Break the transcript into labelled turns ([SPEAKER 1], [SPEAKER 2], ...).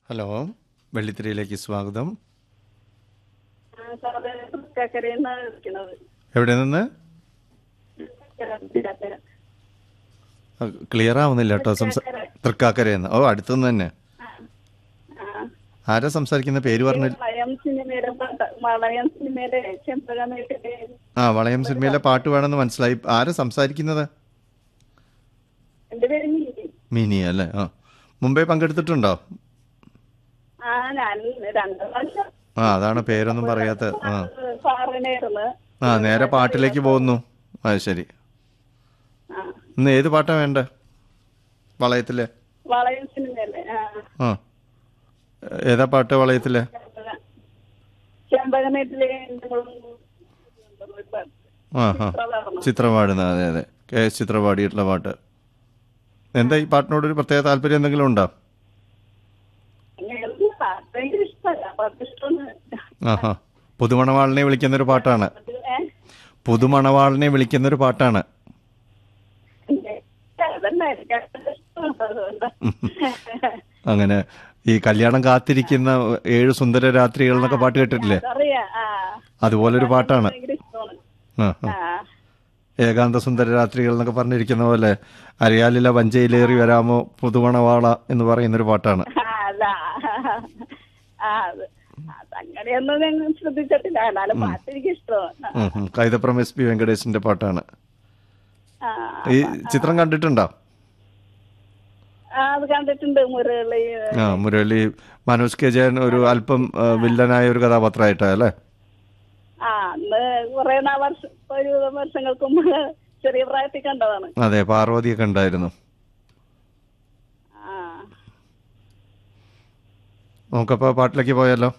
[SPEAKER 1] Hello വെള്ളിത്തിരയിലേക്ക് സ്വാഗതം
[SPEAKER 2] ആ, സാറേ തൃക്കാക്കരയെന്നാ വിളിക്കണത്
[SPEAKER 1] എവിടെ നിന്ന്
[SPEAKER 2] തിരുക്കാക്കര.
[SPEAKER 1] ക്ലിയർ ആവുന്നില്ല കേട്ടോ സംസാ തൃക്കാക്കരയെന്ന് ഓ അടുത്തുനിന്ന് തന്നെ
[SPEAKER 2] ആ. ആ.
[SPEAKER 1] ആരാ സംസാരിക്കുന്ന പേര് പറഞ്ഞ
[SPEAKER 2] വളയം സിനിമയുടെ പാട്ട് വളയം സിനിമയുടെ ചെമ്പകമേട്ടിന്റെ
[SPEAKER 1] ആ വളയം സിനിമയിലെ പാട്ട് വേണമെന്ന് മനസ്സിലായി ആരാ സംസാരിക്കുന്നത്
[SPEAKER 2] എന്റെ പേര് മീനി
[SPEAKER 1] മിനി അല്ലേ ആ മുമ്പേ പങ്കെടുത്തിട്ടുണ്ടോ
[SPEAKER 2] ആ ഞാൻ രണ്ടു പ്രാവശ്യം
[SPEAKER 1] ആ അതാണ് പേരൊന്നും പറയാത്ത ആ
[SPEAKER 2] സാറിനായിരുന്നു
[SPEAKER 1] ആ നേരെ പാട്ടിലേക്ക് പോകുന്നു അത് ശരി
[SPEAKER 2] ആ
[SPEAKER 1] ഇന്ന് ഏത് പാട്ടാ വേണ്ടേ വളയത്തിലെ
[SPEAKER 2] വളയം സിനിമയല്ലേ ആ
[SPEAKER 1] ആ ഏതാ പാട്ട് വളയത്തിലെ
[SPEAKER 2] ചെമ്പക- ചെമ്പകമേട്ടിലെ എന്റെ പാട്ട്.
[SPEAKER 1] ആ ആ
[SPEAKER 2] പ്രധാനം.
[SPEAKER 1] ചിത്രം പാടുന്ന അതെ അതെ കെ എസ് ചിത്ര പാടിയിട്ടുള്ള പാട്ട് എന്താ ഈ പാട്ടിനോട് ഒരു പ്രത്യേക താല്പര്യം എന്തെങ്കിലും ഉണ്ടോ
[SPEAKER 2] എനിക്ക് പാട്ട് ഭയങ്കര ഇഷ്ടമല്ല പാട്ട് ഇഷ്ടമൊന്നും
[SPEAKER 1] ആഹാ പുതുമണവാളിനെ വിളിക്കുന്നൊരു പാട്ടാണ് പുതുമണവാളിനെ വിളിക്കുന്നൊരു പാട്ടാണ്
[SPEAKER 2] അതന്നെ എനിക്ക് ഇഷ്ടമുണ്ട് അതുകൊണ്ട്
[SPEAKER 1] അങ്ങനെ ഈ കല്യാണം കാത്തിരിക്കുന്ന ഏഴ് സുന്ദര രാത്രികൾ എന്നൊക്കെ പാട്ട് കേട്ടിട്ടില്ലേ
[SPEAKER 2] അറിയാം ആ
[SPEAKER 1] അതുപോലൊരു പാട്ടാണ്
[SPEAKER 2] ഭയങ്കര ഇഷ്ടമാണ്
[SPEAKER 1] ആ, ആ.
[SPEAKER 2] ആ
[SPEAKER 1] ഏകാന്ത സുന്ദര രാത്രികൾ എന്നൊക്കെ പറഞ്ഞിരിക്കുന്ന പോലെ അറിയാലില്ല വഞ്ചയിലേറി വരാമോ പുതുമണവാള എന്ന് പറയുന്നൊരു പാട്ടാണ്
[SPEAKER 2] ആ, അതാ ആ അത് അതങ്ങനെയൊന്നും ഞങ്ങൾ ശ്രദ്ധിച്ചിട്ടില്ല എന്നാലും പാട്ട് എനിക്ക് ഇഷ്ടമാണ്
[SPEAKER 1] ഉം, ഉം. കൈതപ്രം എസ് പി വെങ്കടേശിന്റെ പാട്ടാണ്
[SPEAKER 2] ആ
[SPEAKER 1] ഈ ചിത്രം കണ്ടിട്ടുണ്ടോ
[SPEAKER 2] ആ, അത് കണ്ടിട്ടുണ്ട് മുരളി
[SPEAKER 1] ആ മുരളി മനോജ് കെ ജയൻ ഒരു അല്പം ആ, വില്ലനായ ഒരു കഥാപാത്രമായിട്ടാ അല്ലേ
[SPEAKER 2] ആ അന്ന് കുറെ നാ വർഷം ഒരു വർഷങ്ങൾക്ക് മുമ്പ് ചെറിയ പ്രായത്തിൽ കണ്ടതാണ്
[SPEAKER 1] അതെ പാർവതിയൊക്കെ ഉണ്ടായിരുന്നു
[SPEAKER 2] ആ
[SPEAKER 1] നമുക്കപ്പോ പാട്ടിലേക്ക് പോയാലോ